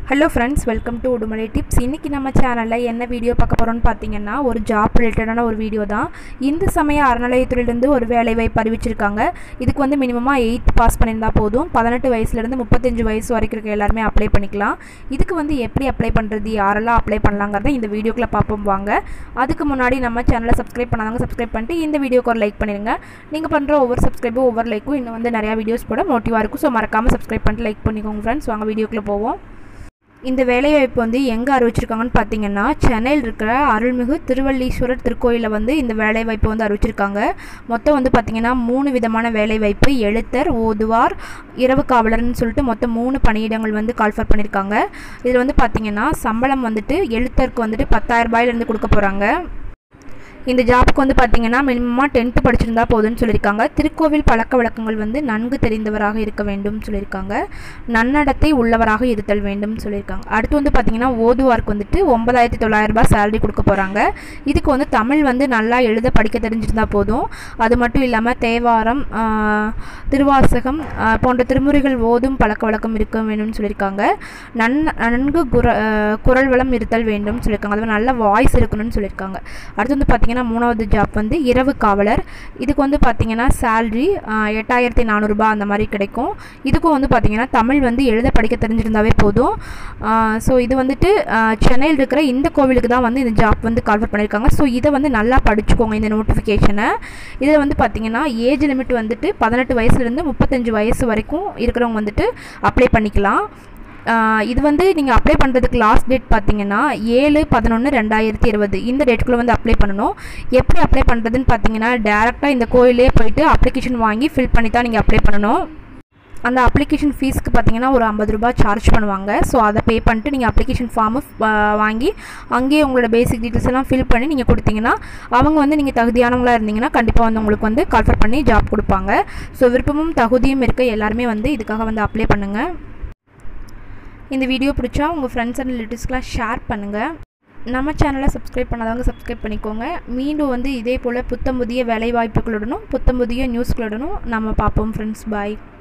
hello friends welcome to Udumalai tips இன்றைக்கி நம்ம சேனலில் என்ன வீடியோ பார்க்க போகிறோம்னு பார்த்தீங்கன்னா ஒரு ஜாப் ரிலேட்டடான ஒரு வீடியோ தான் இந்து சமய அறநிலையத்துறையிலேருந்து ஒரு வேலைவாய்ப்பு அறிவிச்சிருக்காங்க இதுக்கு வந்து மினிமமாக எயித் பாஸ் பண்ணியிருந்தா போதும் பதினெட்டு வயசுலேருந்து முப்பத்தஞ்சு வயசு வரைக்கும் இருக்க எல்லாருமே அப்ளை பண்ணிக்கலாம் இதுக்கு வந்து எப்படி அப்ளை பண்ணுறது யாரெல்லாம் அப்ளை பண்ணலாங்கிறத இந்த வீடியோக்குள்ளே பார்ப்போம் வாங்க அதுக்கு முன்னாடி நம்ம சேனலை சப்ஸ்கிரைப் பண்ணாதவங்க சப்ஸ்கிரைப் பண்ணிட்டு இந்த வீடியோக்கு ஒரு லைக் பண்ணிடுங்க நீங்கள் பண்ணுற ஒவ்வொரு சப்ஸ்கிரைபும் ஒவ்வொரு லைக்கும் இன்னும் வந்து நிறையா வீடியோஸ் போட மோட்டிவாக இருக்கும் ஸோ மறக்காமல் சப்ஸ்கிரைப் பண்ணிட்டு லைக் பண்ணிக்கோங்க ஃப்ரெண்ட்ஸ் வாங்க வீடியோக்குள்ளே போவோம் இந்த வேலைவாய்ப்பு வந்து எங்கே அறிவிச்சிருக்காங்கன்னு பார்த்தீங்கன்னா சென்னையில் இருக்கிற அருள்மிகு திருவள்ளீஸ்வரர் திருக்கோயிலில் வந்து இந்த வேலைவாய்ப்பு வந்து அறிவிச்சிருக்காங்க மொத்தம் வந்து பார்த்திங்கன்னா மூணு விதமான வேலைவாய்ப்பு எழுத்தர் ஓதுவார் இரவு காவலர்னு சொல்லிட்டு மொத்தம் மூணு பணியிடங்கள் வந்து கால்ஃபர் பண்ணியிருக்காங்க இதில் வந்து பார்த்திங்கன்னா சம்பளம் வந்துட்டு எழுத்தருக்கு வந்துட்டு பத்தாயிரம் ரூபாயிலேருந்து கொடுக்க போகிறாங்க இந்த ஜாப்புக்கு வந்து பார்த்தீங்கன்னா மினிமமாக டென்த்து படிச்சிருந்தா போதும்னு சொல்லியிருக்காங்க திருக்கோவில் பழக்க வழக்கங்கள் வந்து நன்கு தெரிந்தவராக இருக்க வேண்டும் சொல்லியிருக்காங்க நன்னடத்தை உள்ளவராக இருத்தல் வேண்டும் சொல்லியிருக்காங்க அடுத்து வந்து பார்த்தீங்கன்னா ஓதுவாருக்கு வந்துட்டு ஒன்பதாயிரத்தி தொள்ளாயிரம் ரூபாய் சேலரி கொடுக்க போகிறாங்க இதுக்கு வந்து தமிழ் வந்து நல்லா எழுத படிக்க தெரிஞ்சிருந்தா போதும் அது மட்டும் இல்லாமல் தேவாரம் திருவாசகம் போன்ற திருமுறைகள் ஓதும் பழக்க வழக்கம் இருக்க வேணும்னு சொல்லியிருக்காங்க நன் நன்கு குர குரல் வளம் இருத்தல் வேண்டும் சொல்லியிருக்காங்க அது நல்ல வாய்ஸ் இருக்கணும்னு சொல்லியிருக்காங்க அடுத்து வந்து பார்த்தீங்கன்னா மூணாவது ஜாப் வந்து இரவு காவலர் இதுக்கு வந்து பார்த்தீங்கன்னா சேல்ரி எட்டாயிரத்தி நானூறுரூபா அந்த மாதிரி கிடைக்கும் இதுக்கும் வந்து பார்த்தீங்கன்னா தமிழ் வந்து எழுத படிக்க தெரிஞ்சிருந்தாவே போதும் ஸோ இது வந்துட்டு சென்னையில் இருக்கிற இந்த கோவிலுக்கு தான் வந்து இந்த ஜாப் வந்து கால்ஃபர் பண்ணியிருக்காங்க ஸோ இதை வந்து நல்லா படிச்சுக்கோங்க இந்த நோட்டிஃபிகேஷனை இதில் வந்து பார்த்தீங்கன்னா ஏஜ் லிமிட் வந்துட்டு பதினெட்டு வயசுலேருந்து முப்பத்தஞ்சு வயசு வரைக்கும் இருக்கிறவங்க வந்துட்டு அப்ளை பண்ணிக்கலாம் இது வந்து நீங்கள் அப்ளை பண்ணுறதுக்கு லாஸ்ட் டேட் பார்த்தீங்கன்னா ஏழு பதினொன்று ரெண்டாயிரத்தி இருபது இந்த டேட்டுக்குள்ளே வந்து அப்ளை பண்ணணும் எப்படி அப்ளை பண்ணுறதுன்னு பார்த்தீங்கன்னா டேரெக்டாக இந்த கோயிலே போயிட்டு அப்ளிகேஷன் வாங்கி ஃபில் பண்ணி தான் நீங்கள் அப்ளை பண்ணணும் அந்த அப்ளிகேஷன் ஃபீஸ்க்கு பார்த்தீங்கன்னா ஒரு ஐம்பது ரூபா சார்ஜ் பண்ணுவாங்க ஸோ அதை பே பண்ணிட்டு நீங்கள் அப்ளிகேஷன் ஃபார்மு வாங்கி அங்கேயே உங்களோட பேசிக் டீட்டெயில்ஸ் எல்லாம் ஃபில் பண்ணி நீங்கள் கொடுத்தீங்கன்னா அவங்க வந்து நீங்கள் தகுதியானவங்களாக இருந்தீங்கன்னா கண்டிப்பாக வந்து உங்களுக்கு வந்து கால்ஃபர் பண்ணி ஜாப் கொடுப்பாங்க ஸோ விருப்பமும் தகுதியும் இருக்க எல்லாருமே வந்து இதுக்காக வந்து அப்ளை பண்ணுங்கள் இந்த வீடியோ பிடிச்சா உங்கள் ஃப்ரெண்ட்ஸ் அண்ட் ரிலேட்டிவ்ஸ்க்கெலாம் ஷேர் பண்ணுங்கள் நம்ம சேனலை சப்ஸ்கிரைப் பண்ணாதவங்க சப்ஸ்கிரைப் பண்ணிக்கோங்க மீண்டும் வந்து இதே போல் புத்தம் புதிய வேலைவாய்ப்புகளுடனும் புத்தம் புதிய நியூஸ்களுடனும் நம்ம பார்ப்போம் ஃப்ரெண்ட்ஸ் பாய்